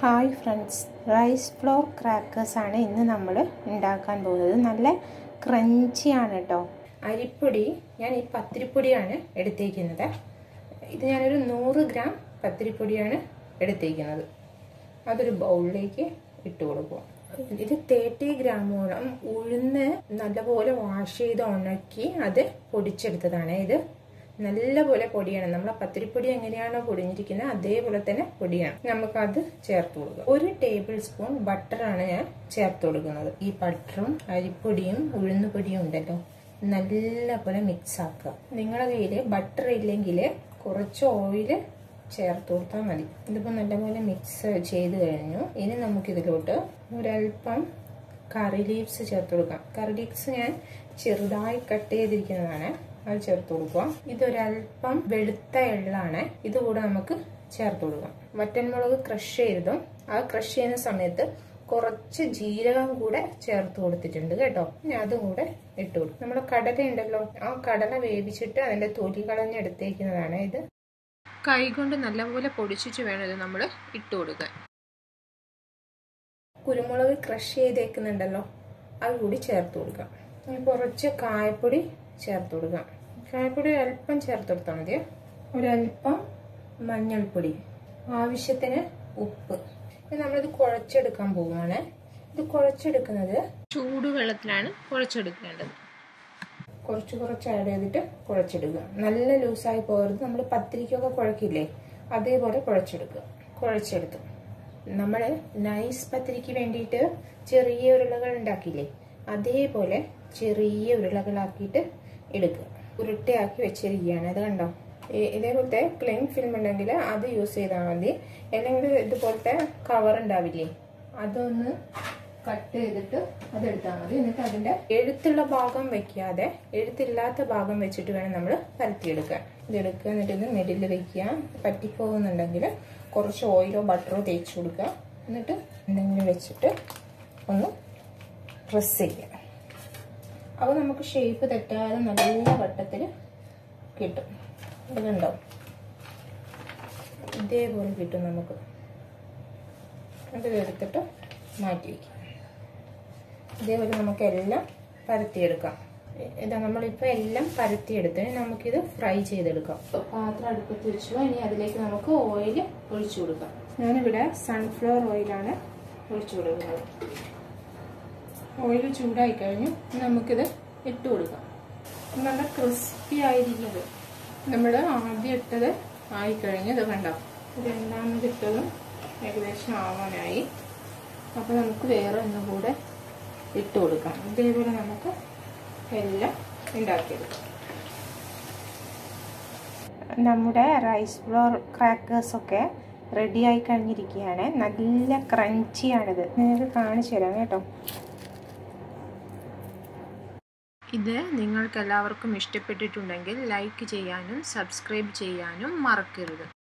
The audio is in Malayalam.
hi friends rice flour crackers ആണ് ഇന്ന് നമ്മൾ ഉണ്ടാക്കാൻ പോകുന്നത് നല്ല ക്രഞ്ചിയാണ് കേട്ടോ അരിപ്പൊടി ഞാൻ ഈ പത്തിരിപ്പൊടിയാണ് എടുത്തേക്കുന്നത് ഇത് ഞാനൊരു നൂറ് ഗ്രാം പത്തിരിപ്പൊടിയാണ് എടുത്തേക്കുന്നത് അതൊരു ബൗളിലേക്ക് ഇട്ട് കൊടുക്കുക ഇത് തേർട്ടി ഗ്രാമോളം ഉഴുന്ന് നല്ലപോലെ വാഷ് ചെയ്ത് ഉണക്കി അത് പൊടിച്ചെടുത്തതാണ് ഇത് നല്ലപോലെ പൊടിയാണ് നമ്മളെ പത്തിരിപ്പൊടി എങ്ങനെയാണോ പൊടിഞ്ഞിരിക്കുന്നത് അതേപോലെ തന്നെ പൊടിയാണ് നമുക്കത് ചേർത്ത് കൊടുക്കുക ഒരു ടേബിൾ സ്പൂൺ ബട്ടറാണ് ഞാൻ ചേർത്ത് കൊടുക്കുന്നത് ഈ ബട്ടറും അരിപ്പൊടിയും ഉഴുന്നുപൊടിയും ഉണ്ടല്ലോ നല്ലപോലെ മിക്സ് ആക്കുക നിങ്ങളുടെ കയ്യിൽ ബട്ടർ ഇല്ലെങ്കിൽ കുറച്ച് ഓയിൽ ചേർത്ത് കൊടുത്താൽ മതി ഇതിപ്പോൾ നല്ലപോലെ മിക്സ് ചെയ്ത് കഴിഞ്ഞു ഇനി നമുക്കിതിലോട്ട് ഒരല്പം കറി ലീവ്സ് ചേർത്ത് കൊടുക്കാം കറി ലീവ്സ് ഞാൻ ചെറുതായി കട്ട് ചെയ്തിരിക്കുന്നതാണ് അത് ചേർത്ത് കൊടുക്കുക ഇതൊരല്പം വെളുത്ത എള്ളാണ് ഇതുകൂടെ നമുക്ക് ചേർത്ത് കൊടുക്കാം വറ്റൻമുളക് ക്രഷ് ചെയ്തതും ആ ക്രഷ് ചെയ്യുന്ന സമയത്ത് കുറച്ച് ജീരകം കൂടെ ചേർത്ത് കൊടുത്തിട്ടുണ്ട് കേട്ടോ ഇനി അതും കൂടെ ഇട്ട് കൊടുക്കും നമ്മുടെ കടല ഉണ്ടല്ലോ ആ കടല വേവിച്ചിട്ട് അതിന്റെ തൊലി കളഞ്ഞെടുത്തേക്കുന്നതാണ് ഇത് കൈ കൊണ്ട് നല്ലപോലെ പൊടിച്ചിട്ട് വേണം ഇത് നമ്മൾ ഇട്ട് കൊടുക്കാൻ കുരുമുളക് ക്രഷ് ചെയ്തേക്കുന്നുണ്ടല്ലോ അത് കൂടി ചേർത്ത് കൊടുക്കാം കുറച്ച് കായപ്പൊടി ചേർത്ത് കൊടുക്കാം കായപ്പൊടി അല്പം ചേർത്ത് കൊടുത്താൽ മതി ഒരല്പം മഞ്ഞൾപ്പൊടി ആവശ്യത്തിന് ഉപ്പ് നമ്മളിത് കുഴച്ചെടുക്കാൻ പോവുകയാണ് ഇത് കുഴച്ചെടുക്കുന്നത് ചൂടുവെള്ളത്തിലാണ് കുഴച്ചെടുക്കേണ്ടത് കുറച്ച് കുറച്ച് ആഡ് ചെയ്തിട്ട് കുഴച്ചെടുക്കുക നല്ല ലൂസായി പോകരുത് നമ്മൾ പത്തിരിക്കൊക്കെ കുഴക്കില്ലേ അതേപോലെ കുഴച്ചെടുക്കുക കുഴച്ചെടുത്തു നമ്മൾ നൈസ് പത്തിരിക്ക് വേണ്ടിയിട്ട് ചെറിയ ഉരുളകൾ ഉണ്ടാക്കിയില്ലേ അതേപോലെ ചെറിയ ഉരുളകളാക്കിയിട്ട് എടുക്കുക ഉരുട്ടയാക്കി വെച്ചിരിക്കുകയാണ് അത് കണ്ടോ ഇതേപോലത്തെ ക്ലീൻ ഫിലിം ഉണ്ടെങ്കിൽ അത് യൂസ് ചെയ്താൽ മതി അല്ലെങ്കിൽ ഇതുപോലത്തെ കവർ ഉണ്ടാവില്ലേ അതൊന്ന് കട്ട് ചെയ്തിട്ട് അതെടുത്താൽ മതി എന്നിട്ട് അതിന്റെ എഴുത്തുള്ള ഭാഗം വെക്കാതെ എഴുത്തില്ലാത്ത ഭാഗം വെച്ചിട്ട് വേണം നമ്മൾ പരത്തിയെടുക്കാൻ ഇതെടുക്കുക എന്നിട്ട് ഇത് മിഡിൽ വെക്കുക പറ്റിപ്പോകുന്നുണ്ടെങ്കിൽ കുറച്ച് ഓയിലോ ബട്ടറോ തേച്ച് കൊടുക്കുക എന്നിട്ട് എന്തെങ്കിലും വെച്ചിട്ട് ഒന്ന് പ്രസ് ചെയ്യുക അപ്പോൾ നമുക്ക് ഷേപ്പ് തെറ്റാതെ നല്ല വട്ടത്തിൽ കിട്ടും ഇതുണ്ടോ ഇതേപോലെ കിട്ടും നമുക്ക് അതിലെടുത്തിട്ട് മാറ്റി വയ്ക്കാം ഇതേപോലെ നമുക്ക് എല്ലാം പരത്തിയെടുക്കാം ഇതാ നമ്മളിപ്പോൾ എല്ലാം പരത്തിയെടുത്ത് നമുക്കിത് ഫ്രൈ ചെയ്തെടുക്കാം പാത്രം അടുപ്പത്ത് വെച്ചു ഇനി അതിലേക്ക് നമുക്ക് ഓയിൽ ഒഴിച്ചു കൊടുക്കാം ഞാനിവിടെ സൺഫ്ലവർ ഓയിലാണ് ഒഴിച്ചു കൊടുക്കുന്നത് ഓയിൽ ചൂടായി കഴിഞ്ഞു നമുക്കിത് ഇട്ട് കൊടുക്കാം നല്ല ക്രിസ്പി ആയിരിക്കുന്നത് നമ്മൾ ആദ്യം ഇട്ടത് ആയിക്കഴിഞ്ഞു ഇത് കണ്ടോ രണ്ടാമത് ഇട്ടതും ഏകദേശം ആവാനായി അപ്പോൾ നമുക്ക് വേറെ ഒന്നും കൂടെ ഇട്ട് കൊടുക്കാം ഇതേപോലെ നമുക്ക് എല്ലാം ഉണ്ടാക്കിയെടുക്കാം നമ്മുടെ റൈസ് ഫ്ലോർ ക്രാക്കേഴ്സൊക്കെ റെഡി ആയി കഴിഞ്ഞിരിക്കുകയാണ് നല്ല ക്രഞ്ചിയാണിത് നിങ്ങൾക്ക് കാണിച്ചു തരാം കേട്ടോ ഇത് നിങ്ങൾക്ക് എല്ലാവർക്കും ഇഷ്ടപ്പെട്ടിട്ടുണ്ടെങ്കിൽ ലൈക്ക് ചെയ്യാനും സബ്സ്ക്രൈബ് ചെയ്യാനും മറക്കരുത്